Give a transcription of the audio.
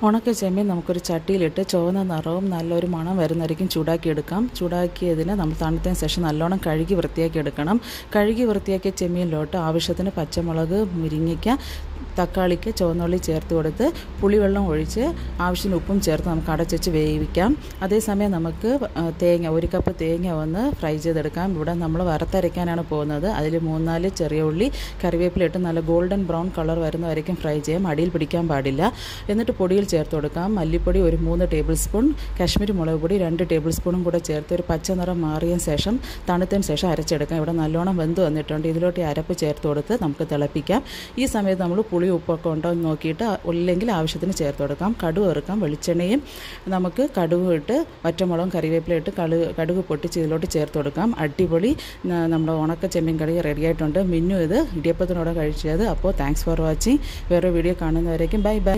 ഉണക്ക ചെമ്മീൻ നമുക്കൊരു ചട്ടിയിലിട്ട് ചുവന്ന നിറവും നല്ലൊരു മണം വരുന്നതായിരിക്കും ചൂടാക്കിയെടുക്കാം ചൂടാക്കിയതിന് നമ്മൾ തണുത്തതിന് ശേഷം നല്ലോണം കഴുകി വൃത്തിയാക്കി എടുക്കണം കഴുകി വൃത്തിയാക്കിയ ചെമ്മീനിലോട്ട് ആവശ്യത്തിന് പച്ചമുളക് മുരിങ്ങയ്ക്ക തക്കാളിക്ക് ചുവന്നുള്ളി ചേർത്ത് കൊടുത്ത് പുളിവെള്ളം ഒഴിച്ച് ആവശ്യത്തിന് ഉപ്പും ചേർത്ത് നമുക്ക് അടച്ചുവെച്ച് വേവിക്കാം അതേസമയം നമുക്ക് ആ, തേങ്ങ ഒരു കപ്പ് തേങ്ങ ഒന്ന് ഫ്രൈ ചെയ്തെടുക്കാം ഇവിടെ നമ്മൾ വറുത്തരയ്ക്കാനാണ് പോകുന്നത് അതിൽ മൂന്നാല് ചെറിയ ഉള്ളി കറിവേപ്പില ഇട്ട് നല്ല ഗോൾഡൻ ബ്രൗൺ കളർ വരുന്നവരേക്കും ഫ്രൈ ചെയ്യാം അടിയിൽ പിടിക്കാൻ പാടില്ല എന്നിട്ട് പൊടിയിൽ ചേർത്ത് കൊടുക്കാം മല്ലിപ്പൊടി ഒരു മൂന്ന് ടേബിൾ സ്പൂൺ കാശ്മീരി മുളക് പൊടി രണ്ട് ടേബിൾ സ്പൂണും കൂടെ ചേർത്ത് ഒരു പച്ച നിറം മാറിയ ശേഷം തണുത്തതിന് ശേഷം അരച്ചെടുക്കാം ഇവിടെ നല്ലോണം വെന്ത് വന്നിട്ടുണ്ട് ഇതിലോട്ട് ഈ അരപ്പ് ചേർത്ത് കൊടുത്ത് നമുക്ക് തിളപ്പിക്കാം ഈ സമയത്ത് നമ്മൾ പുളി ഉപ്പൊക്കെ ഉണ്ടോ എന്ന് നോക്കിയിട്ട് ഇല്ലെങ്കിൽ ആവശ്യത്തിന് ചേർത്ത് കൊടുക്കാം കടുക് ഇറക്കാം വെളിച്ചെണ്ണയും നമുക്ക് കടുക് ഇട്ട് ഒറ്റമുളകും കറിവേപ്പില ഇട്ട് കടുക് കടുക് പൊട്ടിച്ച് ഇതിലോട്ട് ചേർത്ത് കൊടുക്കാം അടിപൊളി ന- നമ്മുടെ ഉണക്ക ചെമ്മീൻ കറി റെഡിയായിട്ടുണ്ട് മിന്നു ഇത് ഇടിയപ്പത്തിനോടെ കഴിച്ചത് അപ്പോൾ താങ്ക്സ് ഫോർ വാച്ചിങ് വേറെ വീഡിയോ കാണുന്നവരേക്കും ബൈ ബൈ